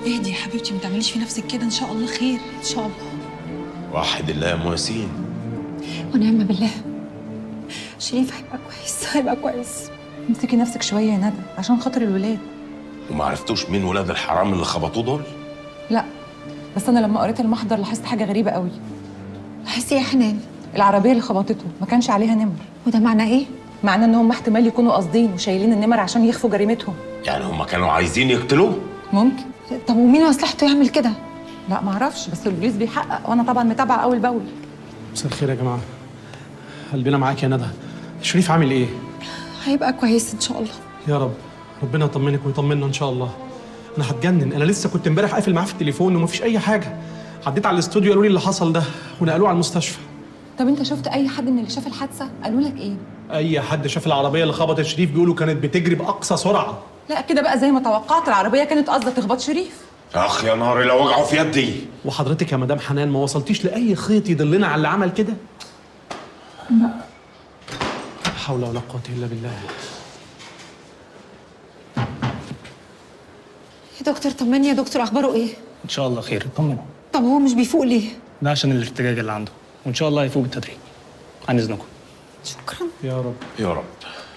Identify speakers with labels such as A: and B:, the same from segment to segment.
A: اهدي يا حبيبتي ما تعمليش في نفسك كده ان شاء الله خير
B: ان شاء الله
C: وحد الله يا مواسين
B: ونعم بالله شريف هيبقى كويس هيبقى كويس
A: امسكي نفسك شويه يا ندى عشان خاطر الولاد
C: وما عرفتوش مين ولاد الحرام اللي خبطوه دول
A: لا بس انا لما قريت المحضر لاحظت حاجه غريبه قوي
B: لاحظتي يا حنان
A: العربيه اللي خبطته ما كانش عليها نمر
B: وده معناه ايه
A: معناه ان هم احتمال يكونوا قاصدين وشايلين النمر عشان يخفوا جريمتهم
C: يعني هما كانوا عايزين يقتلوه
A: ممكن
B: طب ومين مصلحته يعمل كده
A: لا ما اعرفش بس البوليس بيحقق وانا طبعا متابعه اول باول
D: مساء الخير يا جماعه قلبنا معاك يا ندى شريف عامل ايه
B: هيبقى كويس ان شاء الله
D: يا رب ربنا يطمنك ويطمنا ان شاء الله انا هتجنن انا لسه كنت امبارح قافل معاه في التليفون ومفيش اي حاجه عديت على الاستوديو قالوا لي اللي حصل ده ونقلوه على المستشفى
A: طب انت شفت اي حد من اللي شاف الحادثه قالوا لك ايه
D: اي حد شاف العربيه اللي خبطت شريف بيقولوا كانت بتجري باقصى سرعه
A: لا كده بقى زي ما توقعت العربيه كانت قاصده تخبط شريف
C: اخ يا نهاري لو وجعوا في يدي
D: وحضرتك يا مدام حنان ما وصلتيش لاي خيط يدلنا على اللي عمل كده لا حول ولا قوه الا بالله
B: يا دكتور طمني يا دكتور اخباره ايه
E: ان شاء الله خير اطمن
B: طب هو مش بيفوق ليه
E: ده عشان الارتجاج اللي عنده وان شاء الله هيفوق بالتدريج عن اذنكم
B: شكرا
D: يا رب
C: يا رب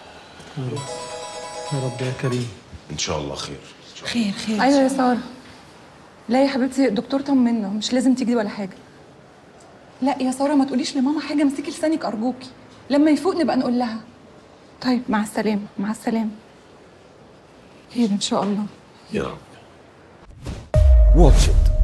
D: يا رب يا كريم
C: ان شاء الله خير
A: خير خير
F: ايوه يا ساره لا يا حبيبتي الدكتور طمنا مش لازم تيجي ولا حاجه لا يا ساره ما تقوليش لماما حاجه امسكي لسانك ارجوكي لما يفوق نبقى نقول لها طيب مع السلامه مع السلامه خير ان شاء الله
C: يا رب
G: واتش إت